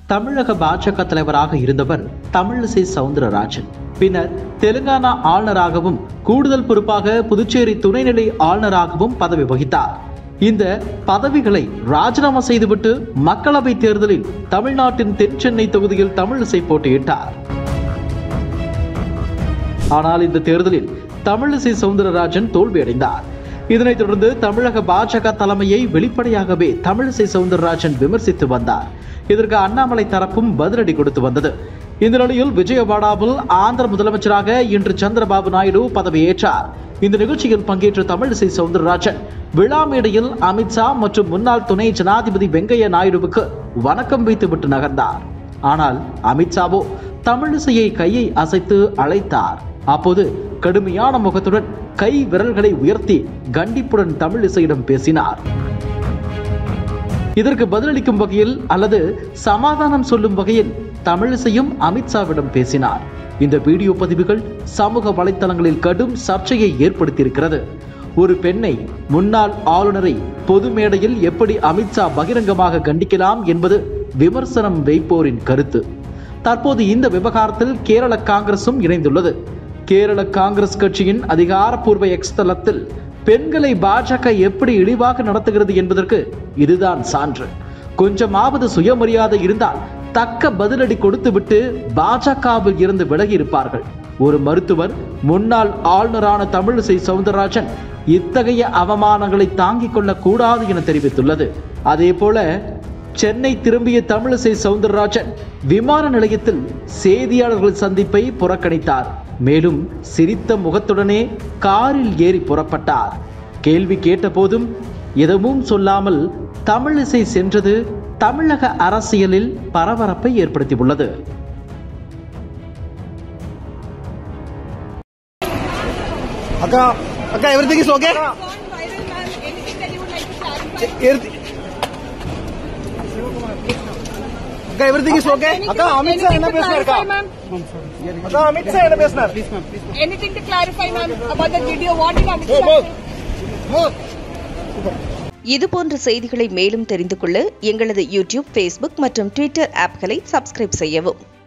தமிழக பாஜக தலைவராக இருந்தவர் தமிழிசை சவுந்தரராஜன் பின்னர் தெலுங்கானா ஆளுநராகவும் கூடுதல் பொறுப்பாக புதுச்சேரி துணைநிலை ஆளுநராகவும் பதவி வகித்தார் இந்த பதவிகளை ராஜினாமா செய்துவிட்டு மக்களவை தேர்தலில் தமிழ்நாட்டின் தென் சென்னை தொகுதியில் தமிழிசை போட்டியிட்டார் ஆனால் இந்த தேர்தலில் தமிழிசை சவுந்தரராஜன் தோல்வியடைந்தார் இதனைத் தொடர்ந்து தமிழக பாஜக தலைமையை வெளிப்படையாகவே தமிழிசை சவுந்தரராஜன் விமர்சித்து வந்தார் இதற்கு அண்ணாமலை தரப்பும் பதிலடி கொடுத்து வந்தது இந்த நிலையில் விஜயவாடாவில் ஆந்திர முதலமைச்சராக இன்று சந்திரபாபு நாயுடு பதவியேற்றார் இந்த நிகழ்ச்சியில் பங்கேற்ற தமிழிசை சவுந்தரராஜன் விழா மேடையில் அமித்ஷா மற்றும் முன்னாள் துணை ஜனாதிபதி வெங்கையா நாயுடுவுக்கு வணக்கம் வைத்துவிட்டு நகர்ந்தார் ஆனால் அமித்ஷாவோ தமிழிசையை கையை அசைத்து அழைத்தார் அப்போது கடுமையான முகத்துடன் கை விரல்களை உயர்த்தி கண்டிப்புடன் தமிழிசையிடம் பேசினார் இதற்கு பதிலளிக்கும் வகையில் அல்லது சமாதானம் சொல்லும் வகையில் தமிழிசையும் அமித்ஷாவிடம் பேசினார் இந்த வீடியோ பதிவுகள் சமூக வலைத்தளங்களில் கடும் சர்ச்சையை ஏற்படுத்தியிருக்கிறது ஒரு பெண்ணை முன்னாள் ஆளுநரை பொது மேடையில் எப்படி அமித்ஷா பகிரங்கமாக கண்டிக்கலாம் என்பது விமர்சனம் வைப்போரின் கருத்து தற்போது இந்த விவகாரத்தில் கேரள காங்கிரசும் இணைந்துள்ளது கேரள காங்கிரஸ் கட்சியின் அதிகாரப்பூர்வ எக்ஸ் தளத்தில் பெண்களை பாஜக எப்படி இழிவாக நடத்துகிறது என்பதற்கு இதுதான் சான்று கொஞ்சமாவது சுயமரியாதை இருந்தால் தக்க பதிலடி கொடுத்துவிட்டு பாஜகவில் இருந்து விலகி இருப்பார்கள் ஒரு மருத்துவர் முன்னாள் ஆளுநரான தமிழிசை சவுந்தரராஜன் இத்தகைய அவமானங்களை தாங்கிக் கொள்ளக் கூடாது என தெரிவித்துள்ளது அதே போல சென்னை திரும்பிய தமிழிசை சவுந்தரராஜன் விமான நிலையத்தில் செய்தியாளர்கள் சந்திப்பை புறக்கணித்தார் மேலும் சிரித்த முகத்துடனே காரில் ஏறி புறப்பட்டார் கேள்வி கேட்டபோதும் எதுவும் சொல்லாமல் தமிழிசை சென்றது தமிழக அரசியலில் பரபரப்பை ஏற்படுத்தியுள்ளது அக்கா அக்கா everything is okay gone viral, ma'am. Anything that you would like to clarify? அக்கா எவ்ரிதிங் இஸ் ஓகே அக்கா அமித் ஷா என்ன பேசுறாரு அக்கா ma'am? அக்கா அமித் ஷா என்ன பேசுறாரு Anything to clarify, ma'am, about the video? What did Amit Shah say? இதுபோன்ற செய்திகளை மேலும் தெரிந்து கொள்ள எங்களது யூடியூப் ஃபேஸ்புக் மற்றும் ட்விட்டர் ஆப்களை சப்ஸ்கிரைப் செய்யவும்